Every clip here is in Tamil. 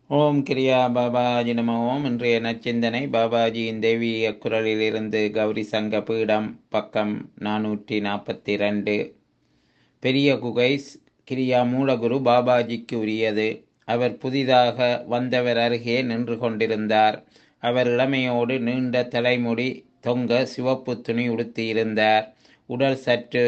ஓம் கிரியா பாபாஜி நம ஓம் இன்றைய நச்சிந்தனை பாபாஜியின் தெய்வீக குரலிலிருந்து கௌரி சங்க பீடம் பக்கம் நானூற்றி நாற்பத்தி ரெண்டு பெரிய குகை கிரியா மூலகுரு பாபாஜிக்கு உரியது அவர் புதிதாக வந்தவர் அருகே நின்று கொண்டிருந்தார் அவர் இளமையோடு நீண்ட தலைமுடி தொங்க சிவப்பு துணி உடுத்தியிருந்தார் உடல் சற்று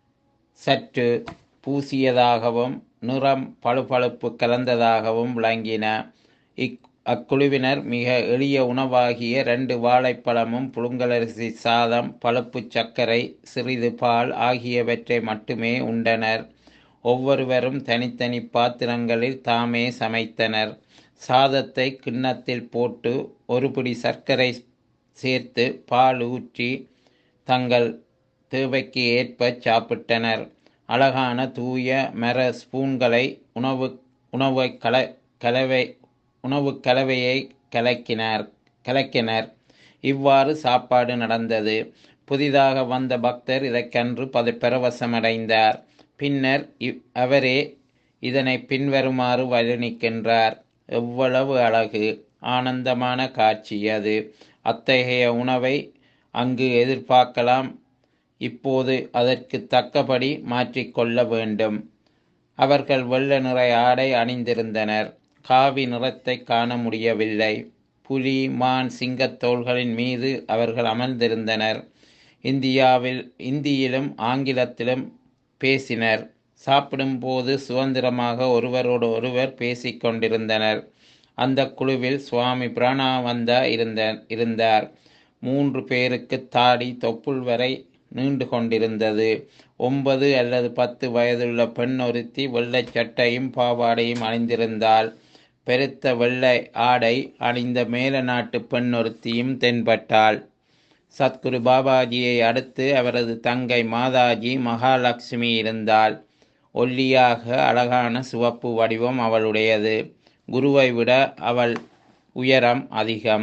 சற்று பூசியதாகவும் நிறம் பழுபழுப்பு கலந்ததாகவும் விளங்கின இக் அக்குழுவினர் மிக எளிய உணவாகிய ரெண்டு வாழைப்பழமும் புழுங்கலரிசி சாதம் பழுப்பு சர்க்கரை சிறிது பால் ஆகியவற்றை மட்டுமே உண்டனர் ஒவ்வொருவரும் தனித்தனி பாத்திரங்களில் தாமே சமைத்தனர் சாதத்தை கிண்ணத்தில் போட்டு ஒரு பிடி சர்க்கரை சேர்த்து பால் ஊற்றி தங்கள் தேவைக்கு ஏற்ப சாப்பிட்டனர் அழகான தூய மர ஸ்பூன்களை உணவு உணவை கல கலவை உணவு கலவையை கலக்கினார் கலக்கினர் இவ்வாறு சாப்பாடு நடந்தது புதிதாக வந்த பக்தர் இதற்கன்று பது பரவசமடைந்தார் பின்னர் இவ் அவரே இதனை பின்வருமாறு வர்ணிக்கின்றார் எவ்வளவு அழகு ஆனந்தமான காட்சி அது அத்தகைய உணவை அங்கு எதிர்பார்க்கலாம் இப்போது அதற்கு தக்கபடி மாற்றிக்கொள்ள வேண்டும் அவர்கள் வெள்ள நிற ஆடை அணிந்திருந்தனர் காவி நிறத்தை காண முடியவில்லை புலி மான் சிங்கத்தோள்களின் மீது அவர்கள் அமர்ந்திருந்தனர் இந்தியாவில் இந்தியிலும் ஆங்கிலத்திலும் பேசினர் சாப்பிடும்போது சுதந்திரமாக ஒருவரோடு ஒருவர் பேசிக்கொண்டிருந்தனர் அந்த குழுவில் சுவாமி பிராணாவந்தா இருந்த இருந்தார் மூன்று பேருக்கு தாடி தொப்புள் வரை நீண்டு கொண்டிருந்தது ஒன்பது அல்லது பத்து வயதுள்ள பெண் ஒருத்தி வெள்ளை சட்டையும் பாவாடையும் அணிந்திருந்தாள் பெருத்த வெள்ளை ஆடை அணிந்த மேல நாட்டு பெண் ஒருத்தியும் தென்பட்டாள் சத்குரு பாபாஜியை அடுத்து அவரது தங்கை மாதாஜி மகாலட்சுமி இருந்தாள் ஒல்லியாக அழகான சிவப்பு வடிவம் அவளுடையது குருவை விட அவள் உயரம் அதிகம்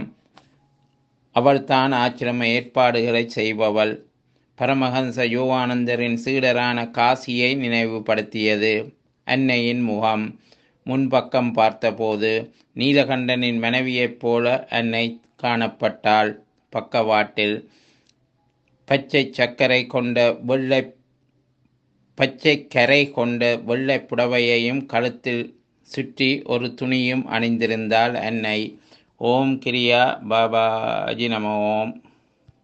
அவள் தான் ஆச்சிரம ஏற்பாடுகளை செய்பவள் பரமஹன்ச யோகானந்தரின் சீடரான காசியை நினைவுபடுத்தியது அன்னையின் முகம் முன்பக்கம் பார்த்தபோது நீலகண்டனின் மனைவியைப் போல அன்னை காணப்பட்டாள் பக்கவாட்டில் பச்சை சர்க்கரை கொண்ட வெள்ளை பச்சை கரை கொண்ட வெள்ளை புடவையையும் கழுத்தில் சுற்றி ஒரு துணியும் அணிந்திருந்தாள் அன்னை ஓம் கிரியா பாபாஜி நம ஓம்